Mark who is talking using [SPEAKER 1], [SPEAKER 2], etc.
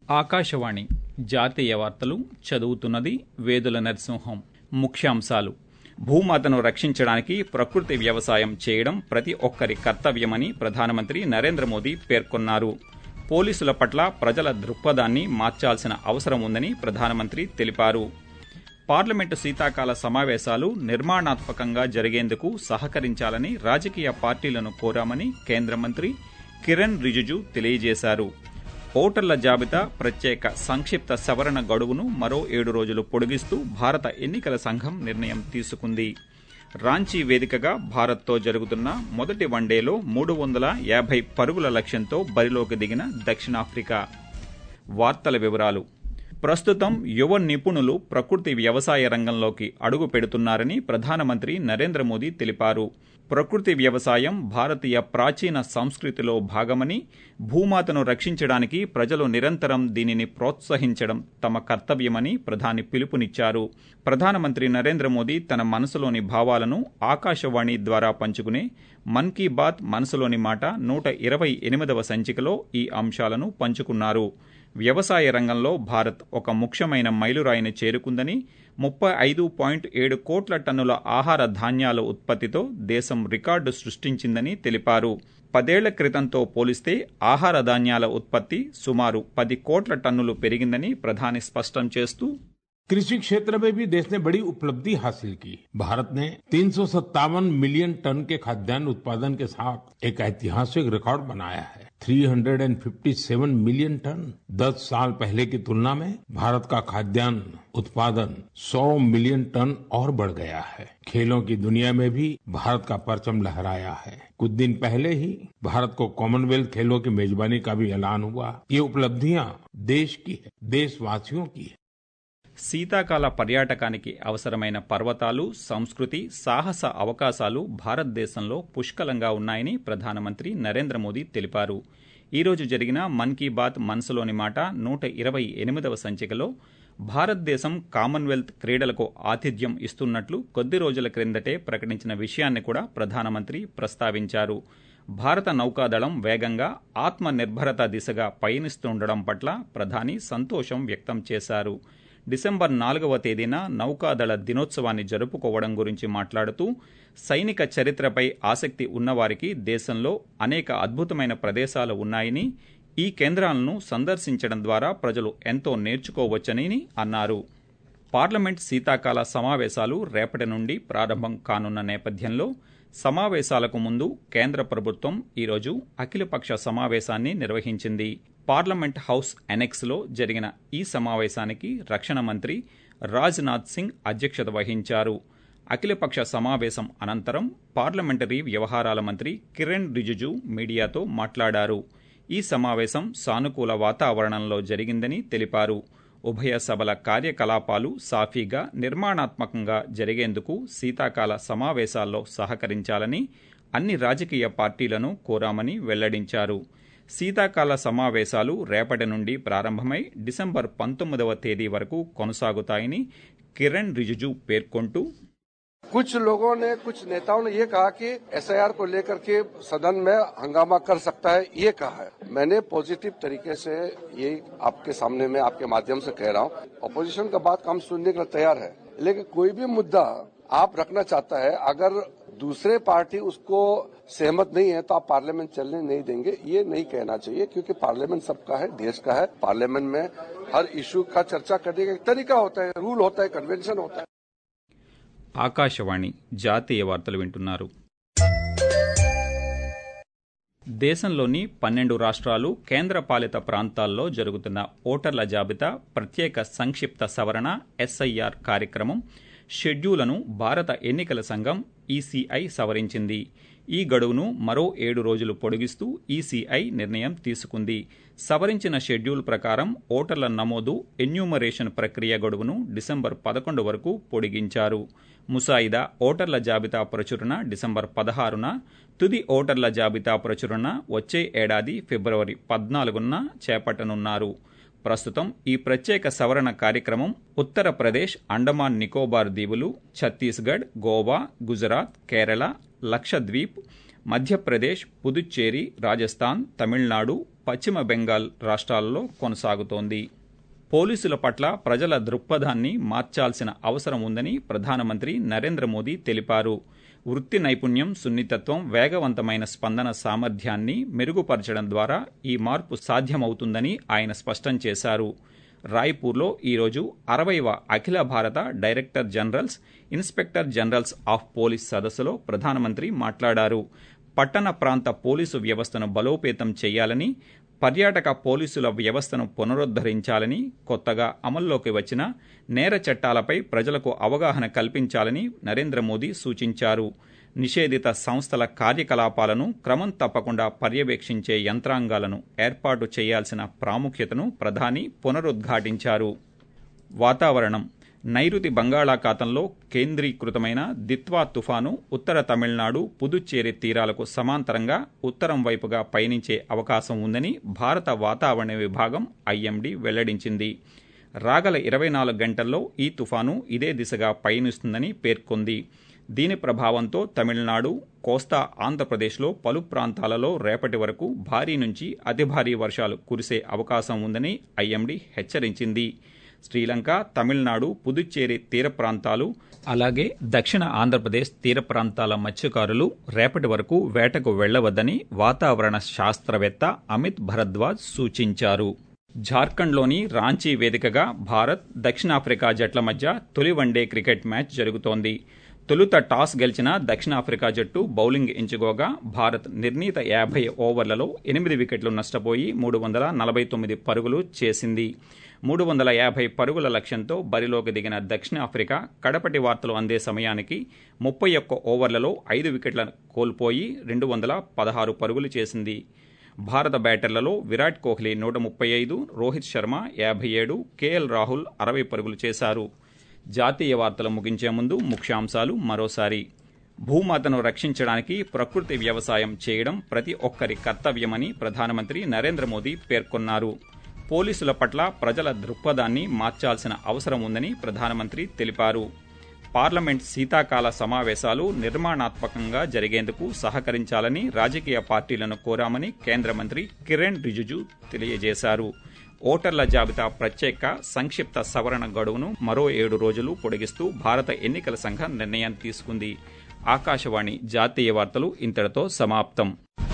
[SPEAKER 1] ఆకాశవాణి జాతీయ వార్తలు చదువుతున్నది వేదుల నరసింహం ముఖ్యాంశాలు భూమాతను రక్షించడానికి ప్రకృతి వ్యవసాయం చేయడం ప్రతి ఒక్కరి కర్తవ్యమని ప్రధానమంత్రి నరేంద్ర మోదీ పేర్కొన్నారు పోలీసుల పట్ల ప్రజల దృక్పథాన్ని మార్చాల్సిన అవసరం ఉందని ప్రధానమంత్రి తెలిపారు పార్లమెంటు శీతాకాల సమావేశాలు నిర్మాణాత్మకంగా జరిగేందుకు సహకరించాలని రాజకీయ పార్టీలను కోరామని కేంద్ర మంత్రి కిరణ్ రిజిజు తెలియజేశారు ఓటర్ల జాబితా ప్రత్యేక సంక్షిప్త సవరణ గడువును మరో ఏడు రోజులు పొడిగిస్తూ భారత ఎన్నికల సంఘం నిర్ణయం తీసుకుంది రాంచీ వేదికగా భారత్తో జరుగుతున్న మొదటి వన్డేలో మూడు వందల యాభై పరుగుల లక్ష్యంతో బరిలోకి దిగిన దక్షిణాఫ్రికా వార్తల వివరాలు ప్రస్తుతం యువ నిపుణులు ప్రకృతి వ్యవసాయ రంగంలోకి అడుగు పెడుతున్నారని ప్రధానమంత్రి నరేంద్ర మోదీ తెలిపారు ప్రకృతి వ్యవసాయం భారతీయ ప్రాచీన సంస్కృతిలో భాగమని భూమాతను రక్షించడానికి ప్రజలు నిరంతరం దీనిని ప్రోత్సహించడం తమ కర్తవ్యమని ప్రధాని పిలుపునిచ్చారు ప్రధానమంత్రి నరేంద్ర మోదీ తన మనసులోని భావాలను ఆకాశవాణి ద్వారా పంచుకునే మన్ కీ బాత్ మనసులోని మాట నూట ఇరవై ఎనిమిదవ సంచికలో ఈ అంశాలను పంచుకున్నారు వ్యవసాయ రంగంలో భారత్ ఒక ముఖ్యమైన మైలురాయిని చేరుకుందని ముప్పై ఐదు పాయింట్ ఏడు కోట్ల టన్నుల ఆహార ధాన్యాల ఉత్పత్తితో దేశం రికార్డు సృష్టించిందని తెలిపారు పదేళ్ల క్రితంతో పోలిస్తే ఆహార ధాన్యాల ఉత్పత్తి సుమారు పది కోట్ల టన్నులు పెరిగిందని ప్రధాని స్పష్టం చేస్తూ
[SPEAKER 2] कृषि क्षेत्र में भी देश ने बड़ी उपलब्धि हासिल की भारत ने तीन मिलियन टन के खाद्यान्न उत्पादन के साथ एक ऐतिहासिक रिकॉर्ड बनाया है 357 मिलियन टन 10 साल पहले की तुलना में भारत का खाद्यान्न उत्पादन 100 मिलियन टन और बढ़ गया है खेलों की दुनिया में भी भारत का परचम लहराया है कुछ दिन पहले ही भारत को कॉमनवेल्थ खेलों की मेजबानी का भी ऐलान हुआ ये उपलब्धियां देश की है देशवासियों की है
[SPEAKER 1] శీతాకాల పర్యాటకానికి అవసరమైన పర్వతాలు సంస్కృతి సాహస అవకాశాలు భారతదేశంలో పుష్కలంగా ఉన్నాయని ప్రధానమంత్రి నరేంద్ర మోదీ తెలిపారు ఈరోజు జరిగిన మన్ కీ బాత్ మనసులోని మాట నూట ఇరవై ఎనిమిదవ సంచికలో భారతదేశం కామన్వెల్త్ క్రీడలకు ఆతిథ్యం ఇస్తున్నట్లు కొద్ది రోజుల క్రిందటే ప్రకటించిన విషయాన్ని కూడా ప్రధానమంత్రి ప్రస్తావించారు భారత నౌకాదళం వేగంగా ఆత్మ నిర్భరత దిశగా పయనిస్తుండడం పట్ల ప్రధాని సంతోషం వ్యక్తం చేశారు డిసెంబర్ నాలుగవ తేదీన నౌకాదళ దినోత్సవాన్ని జరుపుకోవడం గురించి మాట్లాడుతూ సైనిక చరిత్రపై ఆసక్తి ఉన్నవారికి దేశంలో అనేక అద్భుతమైన ప్రదేశాలు ఉన్నాయని ఈ కేంద్రాలను సందర్శించడం ద్వారా ప్రజలు ఎంతో నేర్చుకోవచ్చని అన్నారు పార్లమెంట్ శీతాకాల సమావేశాలు రేపటి నుండి ప్రారంభం కానున్న నేపథ్యంలో సమావేశాలకు ముందు కేంద్ర ప్రభుత్వం ఈరోజు అఖిలపక్ష సమావేశాన్ని నిర్వహించింది పార్లమెంట్ హౌస్ ఎనెక్స్లో జరిగిన ఈ సమావేశానికి రక్షణ మంత్రి రాజ్నాథ్ సింగ్ అధ్యక్షత వహించారు అఖిలపక్ష సమావేశం అనంతరం పార్లమెంటరీ వ్యవహారాల మంత్రి కిరణ్ రిజిజు మీడియాతో మాట్లాడారు ఈ సమావేశం సానుకూల వాతావరణంలో జరిగిందని తెలిపారు ఉభయ సభల కార్యకలాపాలు సాఫీగా నిర్మాణాత్మకంగా జరిగేందుకు శీతాకాల సమావేశాల్లో సహకరించాలని అన్ని రాజకీయ పార్టీలను కోరామని వెల్లడించారు శీతాకాల సమావేశాలు రేపటి నుండి ప్రారంభమై డిసెంబర్ పంతొమ్మిదవ తేదీ వరకు కొనసాగుతాయని కిరణ్ రిజిజు పేర్కొంటూ
[SPEAKER 3] कुछ लोगों ने कुछ नेताओं ने ये कहा कि एसआईआर को लेकर के सदन में हंगामा कर सकता है ये कहा है मैंने पॉजिटिव तरीके से ये आपके सामने में आपके माध्यम से कह रहा हूँ अपोजिशन का बात हम सुनने के लिए तैयार है लेकिन कोई भी मुद्दा आप रखना चाहता है अगर दूसरे पार्टी उसको सहमत नहीं है तो आप पार्लियामेंट चलने नहीं देंगे ये नहीं कहना चाहिए क्योंकि पार्लियामेंट सबका है देश का है पार्लियामेंट में हर इश्यू का चर्चा करने का एक तरीका होता है रूल होता है कन्वेंशन होता है
[SPEAKER 1] ఆకాశవాణి జాతీయ వార్తలు వింటున్నారు దేశంలోని పన్నెండు రాష్ట్రాలు కేంద్రపాలిత ప్రాంతాల్లో జరుగుతున్న ఓటర్ల జాబితా ప్రత్యేక సంక్షిప్త సవరణ ఎస్ఐఆర్ కార్యక్రమం షెడ్యూలను భారత ఎన్నికల సంఘం ఈసీఐ సవరించింది ఈ గడువును మరో ఏడు రోజులు పొడిగిస్తూ ఈసీఐ నిర్ణయం తీసుకుంది సవరించిన షెడ్యూల్ ప్రకారం ఓటర్ల నమోదు ఎన్యూమరేషన్ ప్రక్రియ గడువును డిసెంబర్ పదకొండు వరకు పొడిగించారు ముసాయిదా ఓటర్ల జాబితా ప్రచురణ డిసెంబర్ పదహారున తుది ఓటర్ల జాబితా ప్రచురణ వచ్చే ఏడాది ఫిబ్రవరి పద్నాలుగున చేపట్టనున్నారు ప్రస్తుతం ఈ ప్రత్యేక సవరణ కార్యక్రమం ఉత్తరప్రదేశ్ అండమాన్ నికోబార్ దీవులు ఛత్తీస్గఢ్ గోవా గుజరాత్ కేరళ లక్షద్వీప్ మధ్యప్రదేశ్ పుదుచ్చేరి రాజస్థాన్ తమిళనాడు పశ్చిమ బెంగాల్ రాష్ట్రాలలో కొనసాగుతోంది పోలీసుల పట్ల ప్రజల దృక్పథాన్ని మార్చాల్సిన అవసరం ఉందని ప్రధానమంత్రి నరేంద్ర మోదీ తెలిపారు వృత్తి నైపుణ్యం సున్నితత్వం వేగవంతమైన స్పందన సామర్థ్యాన్ని మెరుగుపరచడం ద్వారా ఈ మార్పు సాధ్యమవుతుందని ఆయన స్పష్టం చేశారు రాయ్పూర్లో ఈరోజు అరవైవ అఖిల భారత director generals inspector generals of police సదస్సులో ప్రధానమంత్రి మాట్లాడారు పట్టణ ప్రాంత పోలీసు వ్యవస్థను బలోపేతం చేయాలని పర్యాటక పోలీసుల వ్యవస్థను పునరుద్దరించాలని కొత్తగా అమల్లోకి వచ్చిన నేర చట్టాలపై ప్రజలకు అవగాహన కల్పించాలని నరేంద్ర మోదీ సూచించారు నిషేధిత సంస్థల కార్యకలాపాలను క్రమం తప్పకుండా పర్యవేక్షించే యంత్రాంగాలను ఏర్పాటు చేయాల్సిన ప్రాముఖ్యతను ప్రధాని పునరుద్ఘాటించారు వాతావరణం నైరుతి బంగాళాఖాతంలో కేంద్రీకృతమైన దిత్వా తుఫాను ఉత్తర తమిళనాడు పుదుచ్చేరి తీరాలకు సమాంతరంగా ఉత్తరం వైపుగా పయనించే అవకాశం ఉందని భారత వాతావరణ విభాగం ఐఎండీ వెల్లడించింది రాగల ఇరవై నాలుగు గంటల్లో ఈ తుఫాను ఇదే దిశగా పయనిస్తుందని పేర్కొంది దీని ప్రభావంతో తమిళనాడు కోస్తా ఆంధ్రప్రదేశ్లో పలు ప్రాంతాలలో రేపటి వరకు భారీ నుంచి అతి భారీ వర్షాలు కురిసే అవకాశం ఉందని ఐఎండీ హెచ్చరించింది శ్రీలంక తమిళనాడు పుదుచ్చేరి తీర ప్రాంతాలు అలాగే దక్షిణ ఆంధ్రప్రదేశ్ తీర ప్రాంతాల మత్స్యకారులు రేపటి వరకు వేటకు వెళ్లవద్దని వాతావరణ శాస్త్రవేత్త అమిత్ భరద్వాజ్ సూచించారు జార్ఖండ్లోని రాంచీ వేదికగా భారత్ దక్షిణాఫ్రికా జట్ల మధ్య తొలి వన్డే క్రికెట్ మ్యాచ్ జరుగుతోంది తొలుత టాస్ గెలిచిన దక్షిణాఫ్రికా జట్టు బౌలింగ్ ఎంచుకోగా భారత్ నిర్ణీత యాభై ఓవర్లలో ఎనిమిది వికెట్లు నష్టపోయి మూడు వందల నలభై తొమ్మిది పరుగులు చేసింది మూడు వందల యాభై పరుగుల లక్ష్యంతో బరిలోకి దిగిన దక్షిణాఫ్రికా కడపటి వార్తలు అందే సమయానికి ముప్పై ఒక్క ఓవర్లలో ఐదు వికెట్ల కోల్పోయి రెండు వందల పదహారు పరుగులు చేసింది భారత బ్యాటర్లలో విరాట్ కోహ్లీ నూట ముప్పై ఐదు రోహిత్ శర్మ యాభై ఏడు కేఎల్ రాహుల్ అరవై పరుగులు చేశారు జాతీయ వార్తలు ముగించే ముందు ముఖ్యాంశాలు మరోసారి భూమాతను రక్షించడానికి ప్రకృతి వ్యవసాయం చేయడం ప్రతి ఒక్కరి కర్తవ్యమని ప్రధానమంత్రి నరేంద్ర మోదీ పేర్కొన్నారు పోలీసుల పట్ల ప్రజల దృక్పథాన్ని మార్చాల్సిన అవసరం ఉందని ప్రధానమంత్రి తెలిపారు పార్లమెంట్ శీతాకాల సమావేశాలు నిర్మాణాత్మకంగా జరిగేందుకు సహకరించాలని రాజకీయ పార్టీలను కోరామని కేంద్ర మంత్రి కిరణ్ రిజిజు తెలియజేశారు ఓటర్ల జాబితా ప్రత్యేక సంక్షిప్త సవరణ గడువును మరో ఏడు రోజులు పొడిగిస్తూ భారత ఎన్నికల సంఘం నిర్ణయం తీసుకుంది ఆకాశవాణి జాతీయ వార్తలు ఇంతటితో సమాప్తం